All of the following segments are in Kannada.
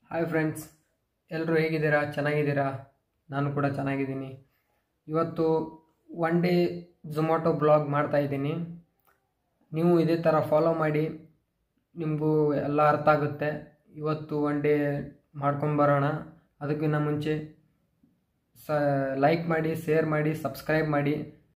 ಹಾಯ್ ಫ್ರೆಂಡ್ಸ್ ಎಲ್ಲರೂ ಹೇಗಿದ್ದೀರಾ ಚೆನ್ನಾಗಿದ್ದೀರಾ ನಾನು ಕೂಡ ಚೆನ್ನಾಗಿದ್ದೀನಿ ಇವತ್ತು ಒನ್ ಡೇ ಝೊಮ್ಯಾಟೊ ಬ್ಲಾಗ್ ಮಾಡ್ತಾ ಇದ್ದೀನಿ ನೀವು ಇದೇ ಥರ ಫಾಲೋ ಮಾಡಿ ನಿಮಗೂ ಎಲ್ಲ ಅರ್ಥ ಆಗುತ್ತೆ ಇವತ್ತು ಒನ್ ಡೇ ಮಾಡ್ಕೊಂಬರೋಣ ಅದಕ್ಕಿಂತ ಮುಂಚೆ ಸ ಲೈಕ್ ಮಾಡಿ ಶೇರ್ ಮಾಡಿ ಸಬ್ಸ್ಕ್ರೈಬ್ ಮಾಡಿ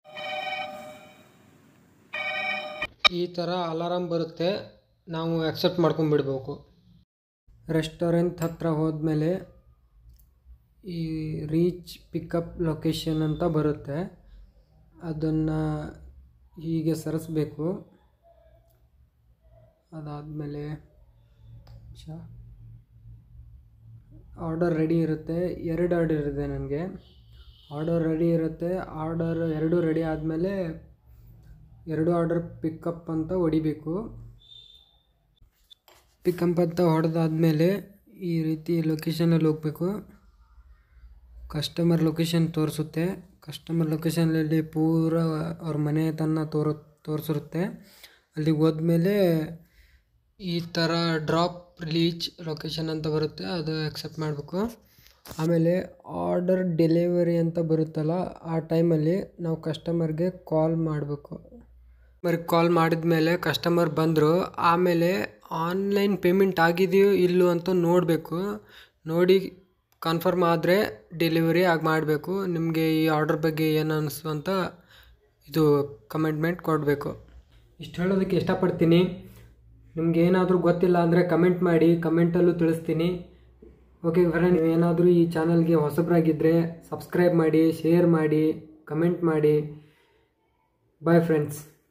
ಈ ಥರ ಅಲಾರಾಮ್ ಬರುತ್ತೆ ನಾವು ಆಕ್ಸೆಪ್ಟ್ ಮಾಡ್ಕೊಂಬಿಡ್ಬೇಕು ರೆಸ್ಟೋರೆಂಟ್ ಹತ್ರ ಹೋದ್ಮೇಲೆ ಈ ರೀಚ್ ಪಿಕಪ್ ಲೊಕೇಶನ್ ಅಂತ ಬರುತ್ತೆ ಅದನ್ನು ಹೀಗೆ ಸರಿಸ್ಬೇಕು ಅದಾದಮೇಲೆ ಆರ್ಡರ್ ರೆಡಿ ಇರುತ್ತೆ ಎರಡು ಆರ್ಡರ್ ಇದೆ ನನಗೆ ಆರ್ಡರ್ ರೆಡಿ ಇರುತ್ತೆ ಆರ್ಡರ್ ಎರಡು ರೆಡಿ ಆದಮೇಲೆ ಎರಡು ಆರ್ಡರ್ ಪಿಕಪ್ ಅಂತ ಹೊಡಿಬೇಕು ಪಿಕಪ್ ಅಂತ ಹೊಡೆದಾದ್ಮೇಲೆ ಈ ರೀತಿ ಲೊಕೇಶನಲ್ಲಿ ಹೋಗಬೇಕು ಕಸ್ಟಮರ್ ಲೊಕೇಶನ್ ತೋರಿಸುತ್ತೆ ಕಸ್ಟಮರ್ ಲೊಕೇಶನಲ್ಲಿ ಪೂರ ಅವ್ರ ಮನೆ ತನ್ನ ತೋರು ತೋರಿಸಿರುತ್ತೆ ಅಲ್ಲಿಗೆ ಹೋದ್ಮೇಲೆ ಈ ಥರ ಡ್ರಾಪ್ ರೀಚ್ ಲೊಕೇಶನ್ ಅಂತ ಬರುತ್ತೆ ಅದು ಅಕ್ಸೆಪ್ಟ್ ಮಾಡಬೇಕು ಆಮೇಲೆ ಆರ್ಡರ್ ಡೆಲಿವರಿ ಅಂತ ಬರುತ್ತಲ್ಲ ಆ ಟೈಮಲ್ಲಿ ನಾವು ಕಸ್ಟಮರ್ಗೆ ಕಾಲ್ ಮಾಡಬೇಕು ಕಸ್ಟಮರ್ಗೆ ಕಾಲ್ ಮಾಡಿದ ಮೇಲೆ ಕಸ್ಟಮರ್ ಬಂದರು ಆಮೇಲೆ ಆನ್ಲೈನ್ ಪೇಮೆಂಟ್ ಆಗಿದೆಯೋ ಇಲ್ಲೋ ಅಂತ ನೋಡಬೇಕು ನೋಡಿ ಕನ್ಫರ್ಮ್ ಆದರೆ ಡೆಲಿವರಿ ಆಗಿ ಮಾಡಬೇಕು ನಿಮಗೆ ಈ ಆರ್ಡರ್ ಬಗ್ಗೆ ಏನು ಅನ್ನಿಸ್ತು ಅಂತ ಇದು ಕಮೆಂಟ್ಮೆಂಟ್ ಕೊಡಬೇಕು ಇಷ್ಟು ಹೇಳೋದಕ್ಕೆ ಇಷ್ಟಪಡ್ತೀನಿ ನಿಮ್ಗೆ ಏನಾದರೂ ಗೊತ್ತಿಲ್ಲ ಅಂದರೆ ಕಮೆಂಟ್ ಮಾಡಿ ಕಮೆಂಟಲ್ಲೂ ತಿಳಿಸ್ತೀನಿ ಓಕೆ ಫ್ರೆಂಡ್ ನೀವು ಏನಾದರೂ ಈ ಚಾನಲ್ಗೆ ಹೊಸಬರಾಗಿದ್ದರೆ ಸಬ್ಸ್ಕ್ರೈಬ್ ಮಾಡಿ ಶೇರ್ ಮಾಡಿ ಕಮೆಂಟ್ ಮಾಡಿ ಬಾಯ್ ಫ್ರೆಂಡ್ಸ್